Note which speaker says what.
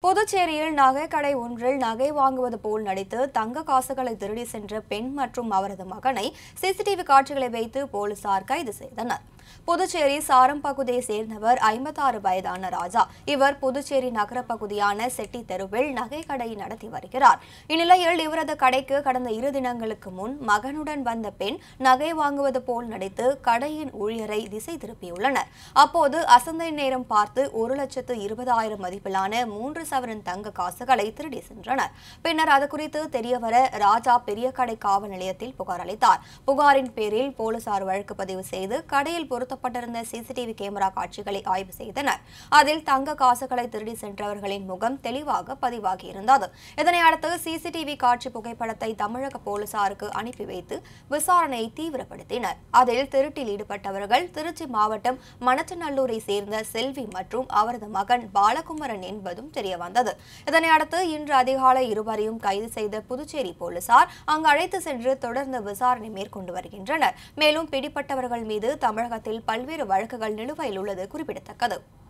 Speaker 1: புதுச்சேரியில் நகைக்கடை ஒன்றில் நகை வாங்குவது போல் நடித்து தங்க காசுகளை திருடி சென்ற பெண் மற்றும் அவரது மகனை சிசிடிவி காட்சிகளை வைத்து போலீசார் கைது செய்தனர் புதுச்சேரி சாரம் பகுதியை சேர்ந்தவர் ஐம்பத்தாறு வயதான ராஜா இவர் புதுச்சேரி நகர பகுதியான செட்டி தெருவில் நகை கடை நடத்தி வருகிறார் இந்நிலையில் இவரது கடைக்கு கடந்த இரு தினங்களுக்கு முன் மகனுடன் வந்த பெண் நகை வாங்குவது போல் நடித்து கடையின் ஊழியரை திசை திருப்பியுள்ளனர் அப்போது அசந்தை நேரம் பார்த்து ஒரு லட்சத்து இருபதாயிரம் மதிப்பிலான மூன்று சவரன் தங்க காசுகளை திருடி சென்றனர் பின்னர் அது குறித்து தெரியவர ராஜா பெரிய கடை காவல் நிலையத்தில் புகார் அளித்தார் புகாரின் பேரில் போலீசார் வழக்கு பதிவு செய்து கடையில் பொருத்தப்பட்டிருந்த சிசிடிவி கேமரா காட்சிகளை ஆய்வு செய்தனர் அதில் தங்க காசுகளை திருடி சென்றவர்களின் முகம் தெளிவாக பதிவாகியிருந்தது இதனை அடுத்து சிசிடிவி காட்சி புகைப்படத்தை தமிழக போலீசாருக்கு அனுப்பி வைத்து விசாரணையை தீவிரப்படுத்தினர் அதில் திருட்டில் ஈடுபட்டவர்கள் திருச்சி மாவட்டம் மணச்சநல்லூரை சேர்ந்த செல்வி மற்றும் அவரது மகன் பாலகுமரன் என்பதும் தெரியவந்தது இதனை அடுத்து இன்று அதிகாலை இருவரையும் கைது செய்த புதுச்சேரி போலீசார் அங்கு அழைத்து சென்று தொடர்ந்து விசாரணை மேற்கொண்டு வருகின்றனர் மேலும் பிடிப்பட்டவர்கள் மீது தமிழகத்தில் பல்வேறு வழக்குகள் நிலுவையில் உள்ளது குறிப்பிடத்தக்கது